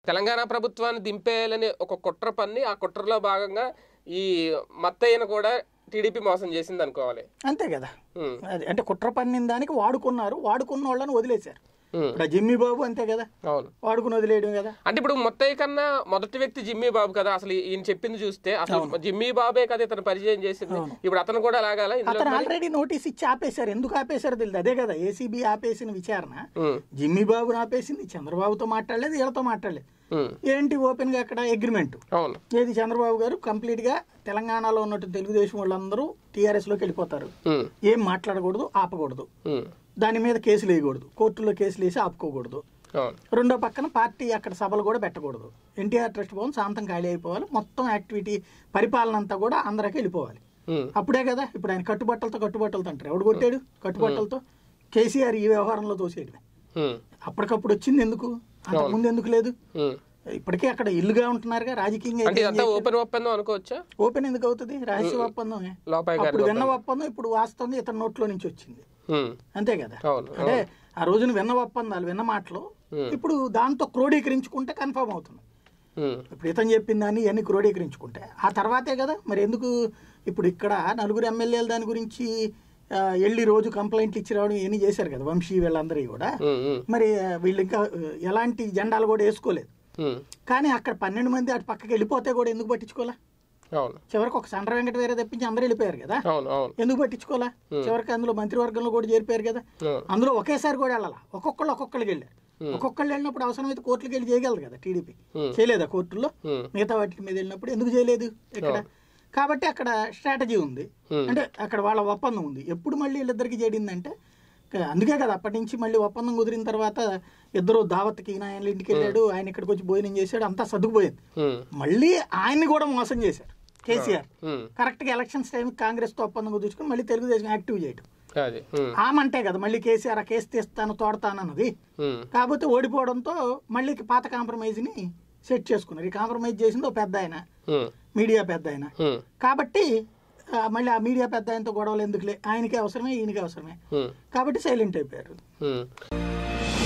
తెలంగాణ ప్రభుత్వాన్ని దింపేయాలని ఒక కుట్ర పన్ని ఆ కుట్రలో భాగంగా ఈ మత్తయ్యను కూడా టీడీపీ మోసం చేసింది అనుకోవాలి అంతే కదా ఉమ్, అది అంటే కుట్ర పన్నిన దానికి వాడుకున్నారు వాడుకున్న వాళ్ళని వదిలేశారు ఉమ్, ఇప్పుడు ఆ జిమ్మి బాబు అంతే కదా అవును వాడుకుని వదిలేయడం కదా అంటే ఇప్పుడు మొత్తయ్య కన్నా మొదటి వ్యక్తి జిమ్మీ బాబు కదా అసలు ఈయన చెప్పింది చూస్తే అసలు జిమ్మీ బాబే కదా ఇతను పరిచయం చేసింది ఇప్పుడు అతను కూడా లాగాల ఇందులో అతను ఆల్రెడీ నోటీస్ ఇచ్చి ఆపేశారు ఎందుకు ఆపేశారో తెలియదు అదే కదా ఏసీబీ ఆపేసిన విచారణ ఉమ్, జిమ్మి బాబుని ఆపేసింది చంద్రబాబుతో మాట్లాడలేదు వీళ్ళతో మాట్లాడలేదు ఉమ్, ఏంటి ఓపెన్ గా అక్కడ అగ్రిమెంట్ అవును ఏది చంద్రబాబు గారు కంప్లీట్ గా తెలంగాణలో ఉన్నట్టు తెలుగుదేశం వాళ్ళందరూ టీఆర్ఎస్ లోకి వెళ్ళిపోతారు ఉమ్, ఏం మాట్లాడకూడదు ఆపకూడదు ఉమ్, దాని మీద కేసులు వేయకూడదు కోర్టులో కేసులు వేసి ఆపుకోకూడదు అవును రెండో పక్కన పార్టీ అక్కడ సభలు కూడా పెట్టకూడదు ఎన్టీఆర్ ట్రస్ట్ భవన్ శాంతం ఖాళీ అయిపోవాలి మొత్తం యాక్టివిటీ పరిపాలన అంతా కూడా ఆంధ్రాకి వెళ్ళిపోవాలి ఉమ్, అప్పుడే కదా ఇప్పుడు ఆయన కట్టుబట్టలతో కట్టుబట్టలతో అంటారు ఎవడు కొట్టాడు కట్టుబట్టలతో కేసీఆర్ ఈ వ్యవహారంలో తోసేయడమే ఉమ్, అప్పటికప్పుడు వచ్చింది ఎందుకు అంతకు ముందు ఎందుకు లేదు ఉమ్. ఇప్పటికే అక్కడ ఇల్లుగా ఉంటున్నారుగా రాజకీయంగా అంటే అయితే ఇదంతా ఓపెన్ ఒప్పందం అనుకోవచ్చా ఓపెన్ ఎందుకు అవుతుంది రహస్య ఒప్పందమే లోపాయి గారి అప్పుడు విన్న ఒప్పందం ఇప్పుడు వాస్తవం ఇతని నోట్లో నుంచి వచ్చింది ఉమ్, అంతే కదా అవును అంటే ఆ రోజున విన్న ఒప్పందాలు విన్న మాటలు ఇప్పుడు దాంతో క్రోడీకరించుకుంటే కన్ఫర్మ్ అవుతుంది ఉమ్, ఇప్పుడు ఇతను చెప్పిన దాన్ని ఇవన్నీ క్రోడీకరించుకుంటే ఆ తర్వాతే కదా మరి ఎందుకు ఇప్పుడు ఇక్కడ నలుగురు ఎమ్మెల్యేలు దాని గురించి ఆ, వెళ్ళి రోజు కంప్లైంట్లు ఇచ్చి రావడం ఇవన్నీ చేశారు కదా వంశీ వీళ్ళందరూ కూడా ఉమ్, ఉమ్, మరి ఆ, వీళ్ళు ఇంకా ఆ, ఎలాంటి జెండాలు కూడా వేసుకోలేదు ఉమ్, కానీ అక్కడ పన్నెండు మంది అటు పక్కకి వెళ్ళిపోతే కూడా ఎందుకు పట్టించుకోలే అవును చివరికి ఒక సండ్ర వెంకట వేరే తెప్పించి అందరూ వెళ్ళిపోయారు కదా అవును అవును ఎందుకు పట్టించుకోలే చివరికి అందులో మంత్రివర్గంలో కూడా చేరిపోయారు కదా అవును. అందులో ఒకేసారి కూడా వెళ్ళాలా ఒక్కొక్కళ్ళు ఒక్కొక్కరికి వెళ్ళారు ఒక్కొక్కళ్ళు వెళ్ళినప్పుడు అవసరమైతే కోర్టులకు వెళ్ళి చేయగలరు కదా టీడీపీ Hmm. చేయలేదా కోర్టుల్లో Hmm. మిగతా వాటి మీద వెళ్ళినప్పుడు ఎందుకు చేయలేదు ఇక్కడ కాబట్టి అక్కడ స్ట్రాటజీ ఉంది Hmm. అంటే అక్కడ వాళ్ళ ఒప్పందం ఉంది ఎప్పుడు మళ్ళీ వీళ్ళిద్దరికి చేరిందంటే క- అందుకే కదా అప్పటి నుంచి మళ్ళీ ఒప్పందం కుదిరిన తర్వాత ఇద్దరు దావత్కి ఈయన ఆయన ఇంటికి వెళ్ళాడు ఆయన ఇక్కడికి వచ్చి భోజనం చేశాడు అంతా సర్దుకుపోయింది ఉమ్, మళ్ళీ ఆయన్ని కూడా మోసం చేశారు కేసీఆర్ ఉమ్, కరెక్ట్ గా ఎలక్షన్స్ టైం కాంగ్రెస్ తో ఒప్పందం కుదుర్చుకుని మళ్ళీ తెలుగుదేశం యాక్టివ్ చేయడం అది ఉమ్, ఆమంటే కదా మళ్ళీ కేసీఆర్ ఆ కేసు తీస్తాను తోడతానన్నది ఉమ్, కాకపోతే ఓడిపోవడంతో మళ్ళీ పాత కాంప్రమైజ్ ని సెట్ చేసుకున్నారు ఈ కాంప్రమైజ్ చేసింది ఓ పెద్ద ఆయన ఉమ్, మీడియా పెద్ద ఆయన ఉమ్, కాబట్టి ఆ, మళ్ళీ ఆ మీడియా పెద్ద ఆయనతో గొడవలు ఎందుకులే ఆయనకి అవసరమే ఈయనకి అవసరమే ఉమ్, కాబట్టి సైలెంట్ అయిపోయారు ఉమ్.